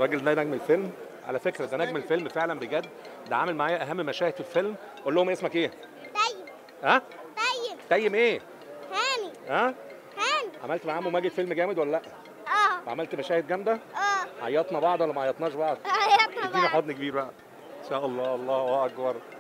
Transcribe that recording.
الراجل ده نجم الفيلم على فكره ده نجم الفيلم فعلا بجد ده عامل معايا اهم مشاهد في الفيلم قول لهم اسمك ايه طيب ها طيب تيم ايه هاني ها هاني عملت معاه ماجد فيلم جامد ولا لا اه وعملت مشاهد جامده اه عيطنا بعض ولا ما عيطناش بعض عيطنا اديني بقى حضن كبير بقى ان شاء الله الله اكبر